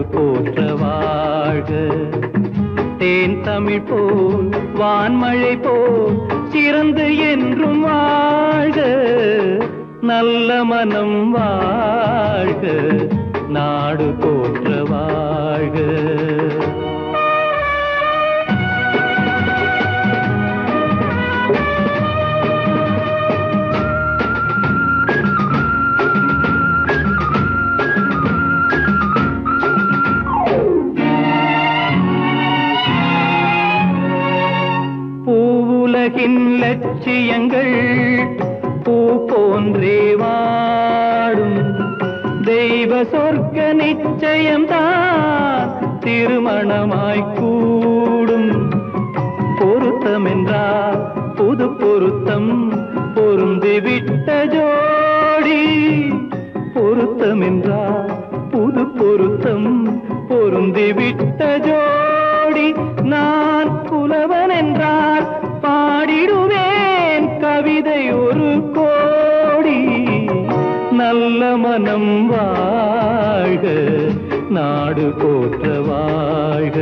போற்ற வாழ்க தேன் தமிழ் போல் வான்மழை போல் சிறந்து என்றும் வாழ்க நல்ல மனம் வாழ்க நாடு போற்ற வாழ்க பூவுலகின் லட்சியங்கள் பூ போன்றே வாடும் தெய்வ சொர்க்க நிச்சயம்தான் திருமணமாய் கூடும் பொருத்தம் என்றால் புது பொருத்தம் பொருந்திவிட்ட ஜோடி பொருத்தம் என்றால் புது பொருத்தம் பொருந்திவிட்ட ஜோடி நான் புலவன் என்றால் பாடிடுவேன் கவிதை ஒரு கோடி நல்ல மனம் வாழ்க நாடு போற்ற வாழ்க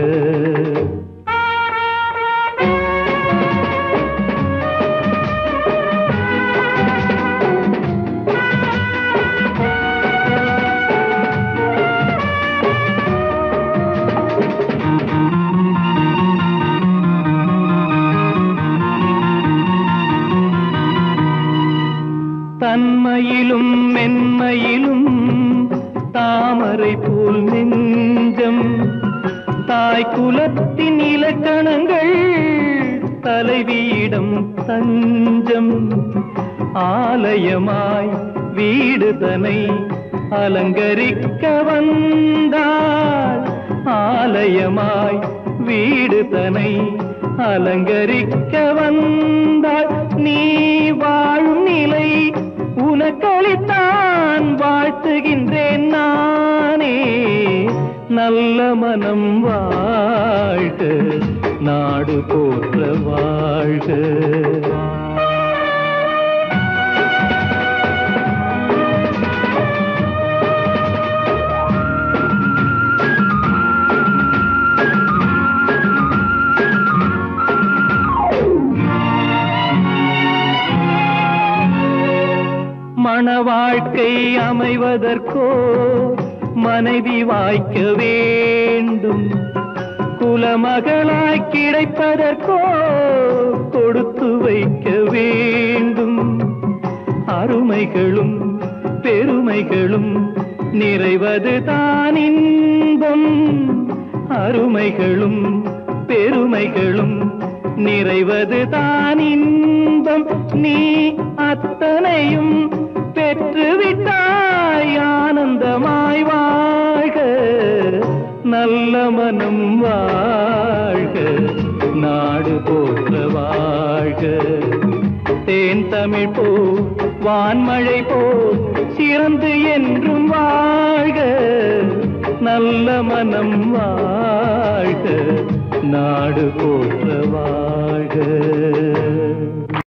தன்மையிலும் மென்மையிலும் தாமரை போல் நெஞ்சம் தாய் குலத்தின் இலக்கணங்கள் தலைவியிடம் தஞ்சம் ஆலயமாய் வீடு தனை அலங்கரிக்க வந்தாள் ஆலயமாய் வீடு தனை அலங்கரிக்க வந்தாள் நீ வாழும் நிலை உனக்களித்தான் வாழ்த்துகின்றேன் நானே நல்ல மனம் வாழ்க நாடு போற்ற வாழ்க மண வாழ்க்கை அமைவதற்கோ மனைவி வாய்க்க வேண்டும் குலமகளாய் கிடைப்பதற்கோ கொடுத்து வைக்க வேண்டும் அருமைகளும் பெருமைகளும் நிறைவது தான் இன்பம் அருமைகளும் பெருமைகளும் நிறைவது தான் இன்பம் நீ அத்தனையும் பெற்றுவிட்டாய் ஆனந்தமாய் வாழ்க நல்ல மனம் வாழ்க நாடு போற்ற வாழ்க தேன் தமிழ் போ வான்மழை போ சிறந்து என்றும் வாழ்க நல்ல மனம் வாழ்க நாடு போற்ற வாழ்க